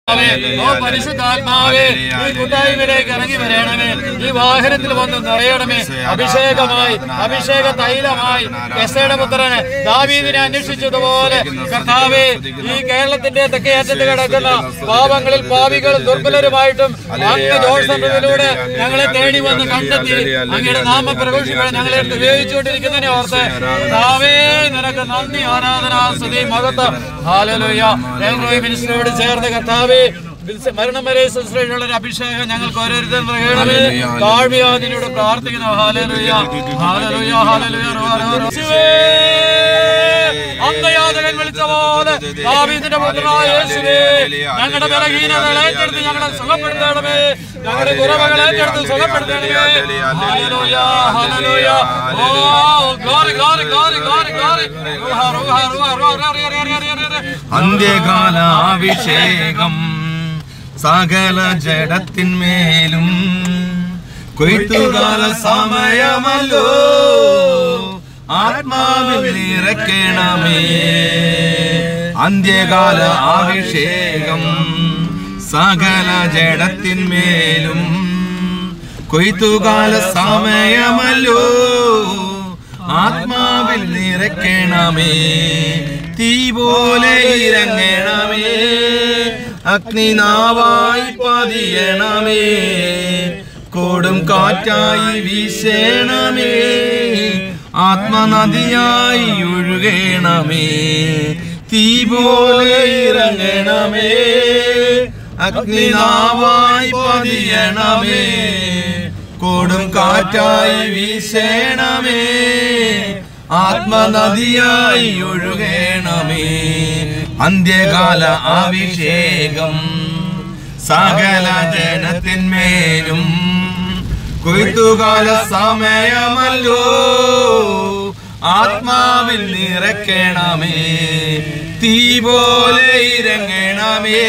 ഓ പരിശുദ്ധാത്മാവേ ഈ കൂട്ടായ്മയിലേക്ക് ഇറങ്ങി വരണമേ ഈ വാഹനത്തിൽ വന്ന് നിറയണമേ അഭിഷേകമായി അഭിഷേക തൈലമായി എസ്സയുടെ പുത്രന് ദാവീദിനെ അന്വേഷിച്ചതുപോലെ കർത്താവേ ഈ കേരളത്തിന്റെ തെക്കേയറ്റത്ത് കിടക്കുന്ന പാപങ്ങളിൽ പാവികളും ദുർബലരുമായിട്ടും അങ്ങ് ദോഷത്തിലൂടെ ഞങ്ങളെ തേടി വന്ന് കണ്ടെത്തി അങ്ങയുടെ നാമ പ്രഘോഷിക്കാൻ ഞങ്ങളെ എടുത്ത് ഉപയോഗിച്ചുകൊണ്ടിരിക്കുന്നതിനെ ഓർത്ത് കർത്താവേ നിനക്ക് നന്ദി ആരാധന സ്തുതി മഹത്വം ഹാലലുയ മിനിസ്റ്ററോട് ചേർന്ന് കർത്താവേ മരണം വരെ ശുശ്രൂഷയുള്ള ഒരു അഭിഷേകം ഞങ്ങൾക്ക് ഓരോരുത്തരും നൽകണമേ താഴ്മയാതിനോട് പ്രാർത്ഥിക്കുന്നു ഹാലലുയ ഹാലലുയ ഹാലലുയ യേശുവേ അന്ധയാതകൻ വിളിച്ച പോലെ ദാവീദിന്റെ പുത്രനായ യേശുവേ ഞങ്ങളുടെ ബലഹീനതകളെ ഏറ്റെടുത്ത് ഞങ്ങളെ സുഖപ്പെടുത്തണമേ ഞങ്ങളുടെ കുറവുകളെ ഏറ്റെടുത്ത് സുഖപ്പെടുത്തണമേ hallelujah hallelujah oh glory glory glory glory glory റൂഹ റൂഹ റൂഹ റൂഹ അന്ത്യകാലാഭിഷേകം സകല ജഡത്തിന്മേലും കൊയ്ത്തുകാല സമയമല്ലോ ആത്മാവിൽ നിറയ്ക്കണമേ അന്ത്യകാല അഭിഷേകം സകല ജഡത്തിന്മേലും കൊയ്ത്തുകാല സമയമല്ലോ ആത്മാവിൽ നിറയ്ക്കണമേ തീ പോലെ ഇറങ്ങണമേ അഗ്നിനാവായി പതിയണമേ കൊടും കാറ്റായി വീശണമേ ആത്മനദിയായി ഒഴുകണമേ തീ പോലെ ഇറങ്ങണമേ അഗ്നിനാവായി പതിയണമേ കൊടും കാറ്റായി വീശണമേ ആത്മനദിയായി ഒഴുകണമേ അന്ത്യകാല അഭിഷേകം സകല ജനത്തിന്മേലും കൊയ്ത്തുകാല സമയമല്ലോ ആത്മാവിൽ നിറയ്ക്കണമേ തീ പോലെ ഇറങ്ങണമേ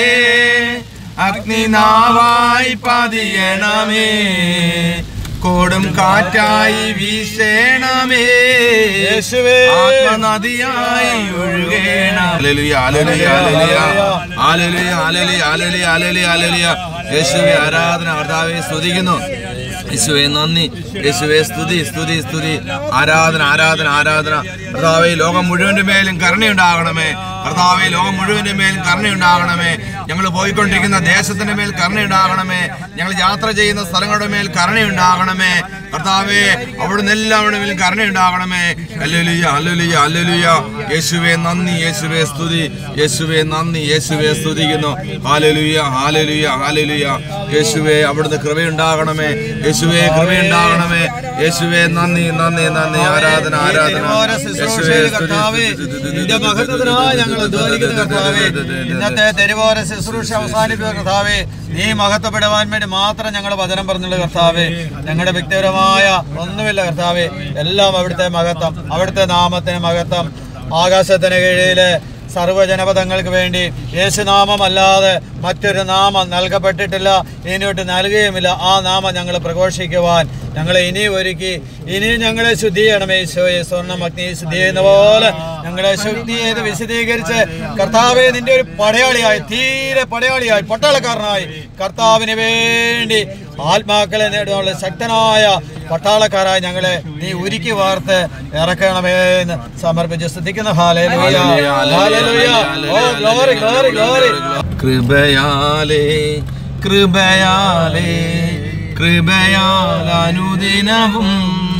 അഗ്നിനാവായി പതിയണമേ കൊടും കാറ്റായി വീശണമേ യേശുവേ. ആത്മനദിയായി ഒഴുകേണം hallelujah, hallelujah, hallelujah. Hallelujah, hallelujah, hallelujah, hallelujah, hallelujah. യേശുവേ ആരാധന കർത്താവെ സ്തുതിക്കുന്നു യേശുവെ നന്ദി യേശുവെ സ്തുതി സ്തുതി സ്തുതി ആരാധന ആരാധന ആരാധന കർത്താവെ ലോകം മുഴുവന്റെ മേലും കരുണയുണ്ടാകണമേ കർത്താവെ ലോകം മുഴുവന്റെ മേലും കരുണയുണ്ടാകണമേ ഞങ്ങൾ പോയിക്കൊണ്ടിരിക്കുന്ന ദേശത്തിന്റെ മേൽ കരുണയുണ്ടാകണമേ ഞങ്ങൾ യാത്ര ചെയ്യുന്ന സ്ഥലങ്ങളുടെ മേൽ കരുണയുണ്ടാകണമേ കർത്താവെ അവിടുന്ന് എല്ലാവരുടെ മേലും കരുണയുണ്ടാകണമേ അല്ലുലിയ അല്ലുലിയ അല്ലുലിയ യേശുവെ നന്ദി യേശുവെ സ്തുതി യേശുവെ നന്ദി യേശുവെ സ്തുതിക്കുന്നു ഹാലലുയ ഹാലലുയ ഹാലലുയ യേശുവെ അവിടുന്ന് കൃപയുണ്ടാകണമേ യേശുവെ കൃപയുണ്ടാകണമേ യേശുവെ നന്ദി നന്ദി നന്ദി ആരാധന ആരാധന യേശുവെ സ്തുതി, സ്തുതി, സ്തുതി, നിന്റെ മഹത്വത്തിനായി ഞങ്ങൾ ദ്വാരിക്കുന്ന കർത്താവേ ഇന്നത്തെ തെരുവോര ശുശ്രൂഷ അവസാനിപ്പിക്കുന്ന കർത്താവേ നീ മഹത്വപ്പെടുവാൻ വേണ്ടി മാത്രം ഞങ്ങൾ വചനം പറഞ്ഞുള്ള കർത്താവേ ഞങ്ങളുടെ വ്യക്തിപരമായ ഒന്നുമില്ല കർത്താവേ എല്ലാം അവിടുത്തെ മഹത്വം അവിടുത്തെ നാമത്തിന് മഹത്വം ആകാശത്തിന് കീഴിലെ സർവ്വജനപദങ്ങൾക്ക് വേണ്ടി യേശുനാമമല്ലാതെ മറ്റൊരു നാമം നൽകപ്പെട്ടിട്ടില്ല ഇനിയോട്ട് നൽകുകയുമില്ല ആ നാമം ഞങ്ങൾ പ്രഘോഷിക്കുവാൻ ഞങ്ങളെ ഇനി ഒരുക്കി ഇനി ഞങ്ങളെ ശുദ്ധി ചെയ്യണമേ ഈശോയെ സ്വർണ്ണം അഗ്നി ശുദ്ധി ചെയ്യുന്ന പോലെ ഞങ്ങളെ ശുദ്ധി ചെയ്ത് വിശദീകരിച്ച് കർത്താവെ നിന്റെ ഒരു പടയാളിയായി തീരെ പടയാളിയായി പട്ടാളക്കാരനായി കർത്താവിന് വേണ്ടി ആത്മാക്കളെ നേടുവാനുള്ള ശക്തനായ പട്ടാളക്കാരായി ഞങ്ങളെ നീ ഉരുക്കി വാർത്ത് ഇറക്കണമേ എന്ന് സമർപ്പിച്ച് സ്തുതിക്കുന്ന hallelujah hallelujah oh glory glory glory കൃപയാലേ കൃപയാലേ കൃപയാൽ അനുദിനവും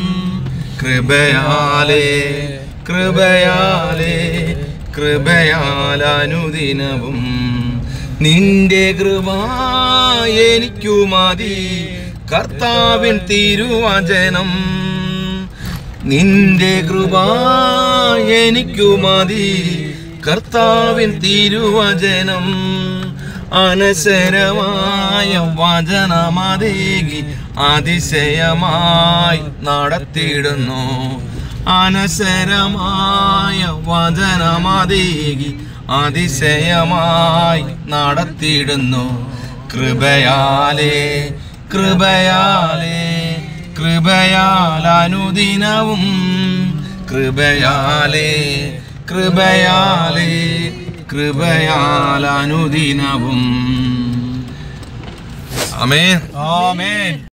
കൃപയാലേ കൃപയാലേ കൃപയാൽ അനുദിനവും നിന്റെ കൃപ എനിക്കു മതി കർത്താവിൻ തിരുവചനം നിന്റെ കൃപ എനിക്കു മതി കർത്താവിൻ തിരുവചനം അനശ്വരമായ വചനമതേകി അതിശയമായി നടത്തിയിടുന്നു അനശ്വരമായ വചനമതേകി അതിശയമായി നടത്തിയിടുന്നു കൃപയാലേ കൃപയാലേ കൃപയാൽ അനുദിനവും കൃപയാലേ കൃപയാലേ കൃപയാൽ അനുദിനവും അമേൻ ആമേൻ